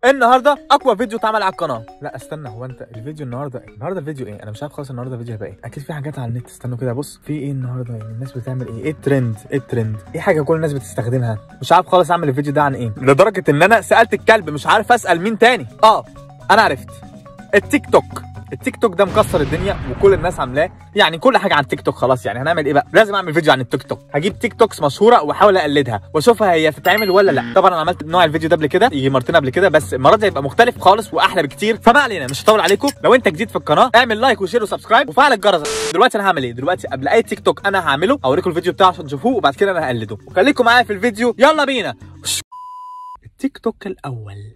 النهارده اقوى فيديو اتعمل على القناه لا استنى هو انت الفيديو النهارده ايه النهارده الفيديو ايه انا مش عارف خالص النهارده الفيديو هيبقى ايه اكيد في حاجات على النت استنوا كده بص في ايه النهارده يعني الناس بتعمل ايه ايه الترند ايه الترند ايه حاجه كل الناس بتستخدمها مش عارف خالص اعمل الفيديو ده عن ايه لدرجه ان انا سالت الكلب مش عارف اسال مين تاني اه انا عرفت التيك توك التيك توك ده مكسر الدنيا وكل الناس عاملاه يعني كل حاجه عن تيك توك خلاص يعني هنعمل ايه بقى لازم اعمل فيديو عن التيك توك هجيب تيك توكس مشهوره واحاول اقلدها واشوفها هي بتتعمل ولا لا طبعا انا عملت نوع الفيديو ده قبل كده يجي مرتين قبل كده بس المره دي هيبقى مختلف خالص واحلى بكتير فما علينا مش هطول عليكم لو انت جديد في القناه اعمل لايك وشير وسبسكرايب وفعل الجرس دلوقتي انا هعمل ايه دلوقتي قبل اي تيك توك انا هعمله اوريكم الفيديو بتاعه عشان تشوفوه وبعد كده انا هقلده وخليكم معايا في الفيديو يلا بينا التيك توك الاول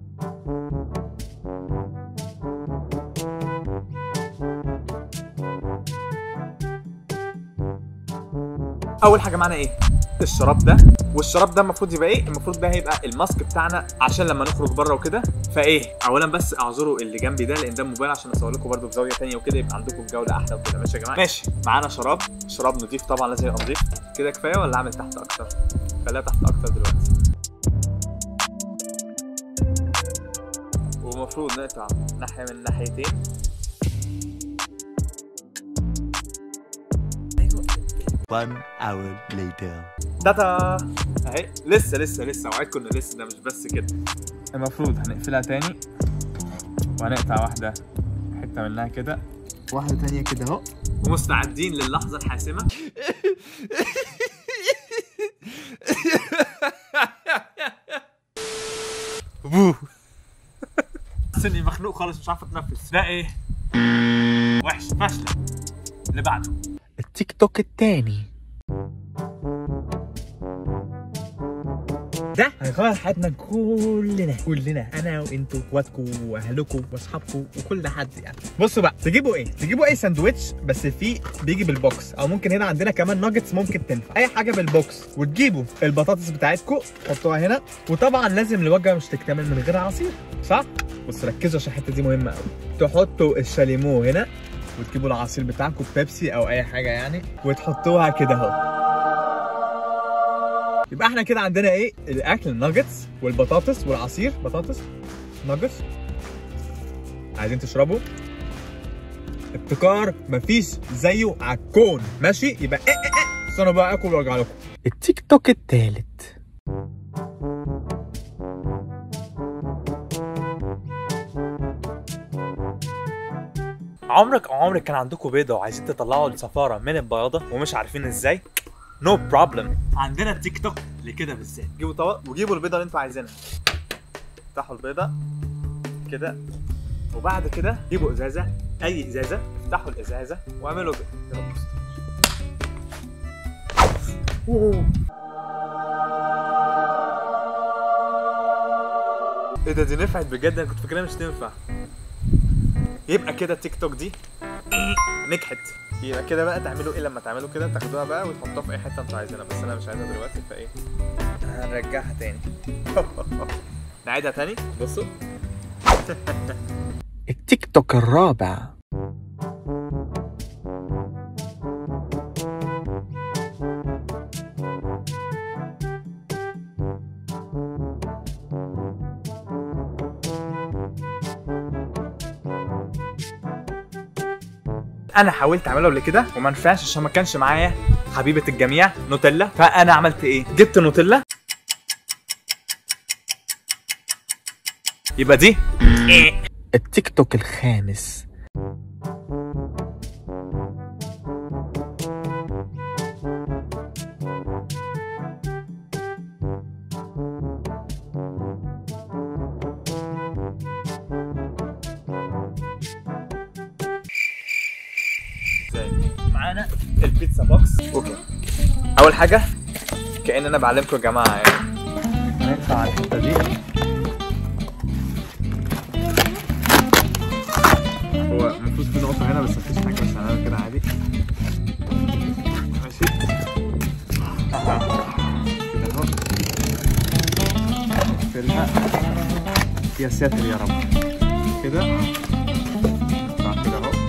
اول حاجه معانا ايه الشراب ده والشراب ده المفروض يبقى ايه المفروض ده هيبقى الماسك بتاعنا عشان لما نخرج بره وكده فايه اولا بس اعذروا اللي جنبي ده لان ده موبايل عشان اصور لكم برده بزاويه ثانيه وكده يبقى عندكم الجوله احلى وكده ماشي يا جماعه ماشي معانا شراب شراب نضيف طبعا لازم يبقى نضيف كده كفايه ولا اعمل تحت اكتر خليها تحت اكتر دلوقتي ومفروض نقطع ناحيه من ناحيتين One hour later. تاتا اهي لسه لسه لسه اوعدكم ان لسه ده مش بس كده المفروض هنقفلها تاني وهنقطع واحده حته منها كده واحده تانية كده اهو ومستعدين للحظه الحاسمه بوه سني مخنوق خالص مش عارف اتنفس ده ايه وحش فاشله اللي بعده التيك توك التاني ده هيغير حياتنا كلنا كلنا انا وانتوا واخواتكم واهلكم واصحابكم وكل حد يعني بصوا بقى تجيبوا ايه تجيبوا اي ساندوتش بس فيه بيجي بالبوكس او ممكن هنا عندنا كمان ناجتس ممكن تنفع اي حاجه بالبوكس وتجيبوا البطاطس بتاعتكم تحطوها هنا وطبعا لازم الوجبه مش تكتمل من غير عصير صح بس ركزوا عشان الحته دي مهمه قوي تحطوا الشاليمو هنا وتجيبوا العصير بتاعكم بيبسي او اي حاجه يعني وتحطوها كده اهو يبقى احنا كده عندنا ايه الاكل الناجتس والبطاطس والعصير بطاطس ناجتس عايزين تشربوا ابتكار مفيش زيه على الكون ماشي يبقى ايه ايه ايه استنوا بقى اكل وارجع لكم التيك توك التالت عمرك او عمرك كان عندكم بيضه وعايزين تطلعوا الصفاره من البياضه ومش عارفين ازاي نو no بروبلم عندنا التيك توك لكده بالذات جيبوا طبق وجيبوا البيضه اللي انتوا عايزينها افتحوا البيضه كده وبعد كده جيبوا ازازه اي ازازه افتحوا الازازه واعملوا كده أوه. ايه ده دي نفعت بجد انا كنت فاكرها مش تنفع يبقى كده التيك توك دي نجحت يبقى كده بقى تعملوا ايه لما تعملوا كده تاخدوها بقى وتحطوها في اي حته انتوا عايزينها بس انا مش عايزها دلوقتي فايه هنرجعها تاني نعيدها تاني بصوا التيك توك الرابع انا حاولت اعمله قبل كده وما نفعش عشان ما كانش معايا حبيبه الجميع نوتيلا فانا عملت ايه جبت نوتيلا يبقى دي التيك توك الخامس معانا البيتزا بوكس اوكي اول حاجه كان انا بعلمكم يا جماعه يعني هنقطع على الحته دي هو المفروض في نقطه هنا بس مفيش حاجه بس هنعمل كده عادي ماشي أها. كده اهو نقفلها يا ساتر يا رب كده نقطع كده اهو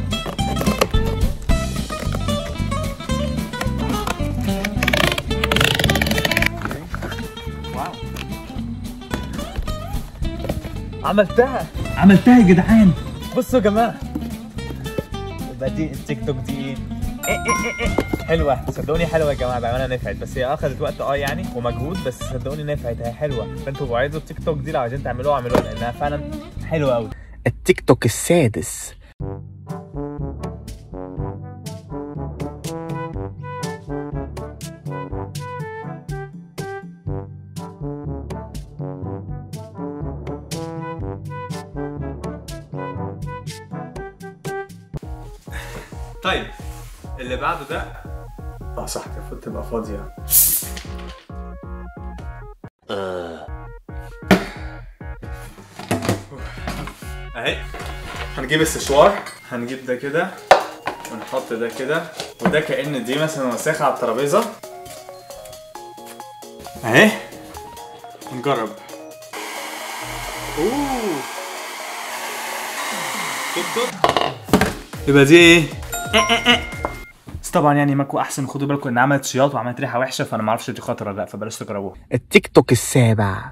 واو عملتها عملتها يا جدعان بصوا يا جماعه يبقى دي التيك توك دي ايه إيه إيه إيه إيه. حلوه صدقوني حلوه يا جماعه بامانه نفعت بس هي اخذت وقت اه يعني ومجهود بس صدقوني نفعت هي حلوه فانتوا لو عايزوا التيك توك دي لو عايزين تعملوها اعملوها لانها فعلا حلوه قوي التيك توك السادس طيب اللي بعده ده اه صح المفروض تبقى فاضيه اهي هنجيب السشوار هنجيب ده كده ونحط ده كده وده كأن دي مثلا وساخة على الترابيزة اهي نجرب اوه شفتوا يبقى دي ايه بس طبعا يعني ماكو احسن خدوا بالكم ان عملت شياط وعملت ريحه وحشه فانا ما اعرفش دي خطره ولا لا فبلاش تجربوها التيك توك السابع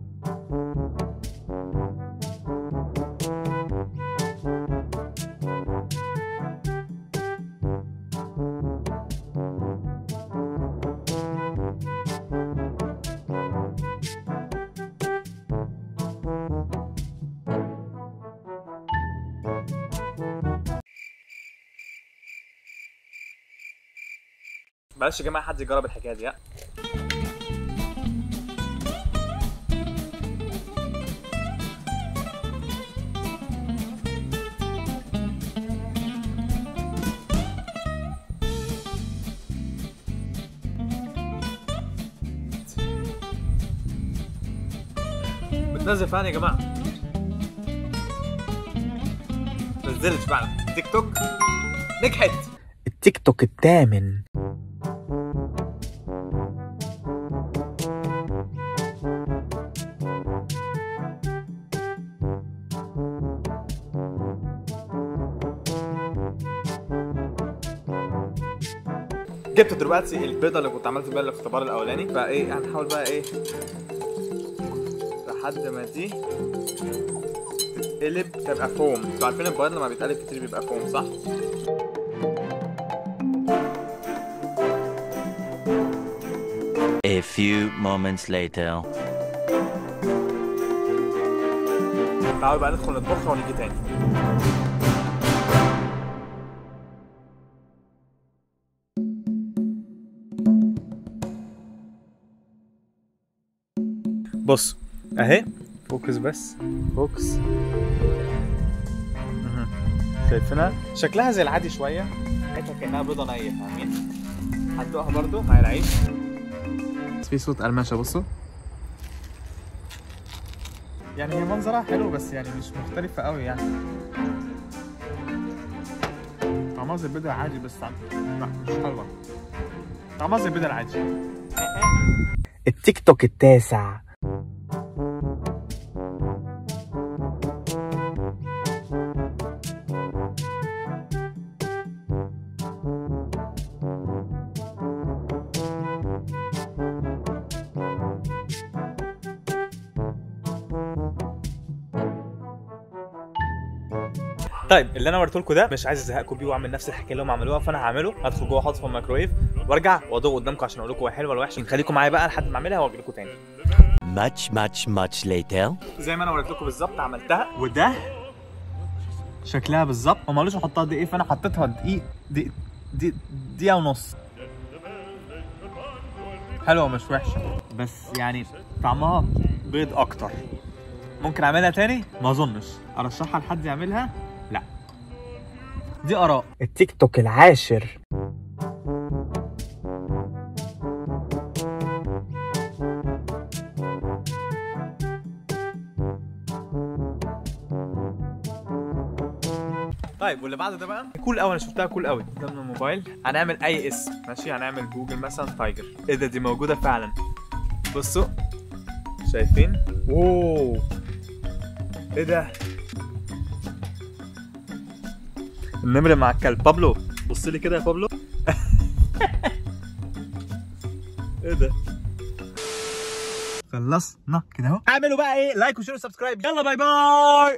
بلاش يا جماعه حد يجرب الحكايه دي ها بتنزل فعلا يا جماعه نزلت فعلا تيك توك نجحت التيك توك الثامن جبت دلوقتي البيضه اللي كنت عملت بيها الاختبار الاولاني فايه هنحاول بقى ايه لحد ما دي تتقلب تبقى فوم انتوا عارفين البيض لما بيتقلب كتير بيبقى فوم صح؟ A few moments later. تعالوا بقى ندخل نطبخها ونيجي تاني بص اهي فوكس بس فوكس مهم. شايفينها شكلها زي العادي شويه حتى كانها بيضه نيه فاهمين هندوقها برضو مع العيش بس في صوت قرمشه بصوا يعني هي منظرها حلو بس يعني مش مختلفة قوي يعني طعمها زي البيضة العادي بس طعم لا مش حلوة طعمها زي البيضة العادي التيك توك التاسع طيب اللي انا وريته لكم ده مش عايز ازهقكم بيه واعمل نفس الحكايه اللي هم عملوها فانا هعمله هدخل جوه احطه في الميكرويف وارجع وادوق قدامكم عشان اقول لكم هو حلو ولا وحش خليكم معايا بقى لحد ما اعملها واجي لكم تاني Much, much, much later. زي ما انا وريت لكم بالظبط عملتها وده شكلها بالظبط وما قالوش احطها دقيقه فانا حطيتها دقيق دقيق دقيق- دقيقه ونص حلوه مش وحشه بس يعني طعمها بيض اكتر ممكن اعملها تاني ما اظنش ارشحها لحد يعملها لا دي اراء التيك توك العاشر طيب واللي بعد ده بقى كول قوي انا شفتها كول قوي قدامنا الموبايل هنعمل اي اسم ماشي هنعمل جوجل مثلا تايجر ايه ده دي موجوده فعلا بصوا شايفين اوه ايه ده النمر مع الكلب بابلو بص لي كده يا بابلو ايه ده خلينا خلصنا كده اهو اعملوا بقى ايه لايك وشير وسبسكرايب يلا باي باي